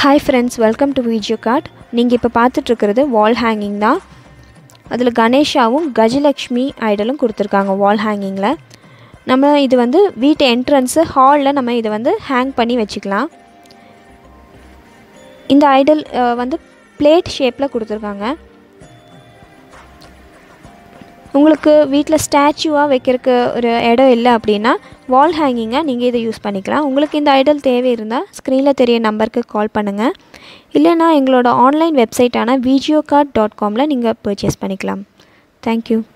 hi friends welcome to video card நீங்கள் இப்போ பார்த்துட்ருக்கிறது வால் hanging தான் அதில் கணேஷாவும் கஜலக்ஷ்மி ஐடலும் கொடுத்துருக்காங்க வால் ஹேங்கிங்கில் நம்ம இது வந்து வீட்டு என்ட்ரன்ஸு ஹாலில் நம்ம இதை வந்து ஹேங் பண்ணி வச்சுக்கலாம் இந்த ஐடல் வந்து பிளேட் ஷேப்பில் கொடுத்துருக்காங்க உங்களுக்கு வீட்டில் ஸ்டாச்சுவாக வைக்கிறதுக்கு ஒரு இடம் இல்லை அப்படின்னா வால் ஹேங்கிங்கை நீங்கள் இதை யூஸ் பண்ணிக்கலாம் உங்களுக்கு இந்த ஐடல் தேவை இருந்தால் ஸ்க்ரீனில் தெரிய நம்பருக்கு கால் பண்ணுங்கள் இல்லைனா எங்களோட ஆன்லைன் வெப்சைட்டான வீடியோ கார்ட் டாட் காமில் நீங்கள் பர்ச்சேஸ் பண்ணிக்கலாம் தேங்க்யூ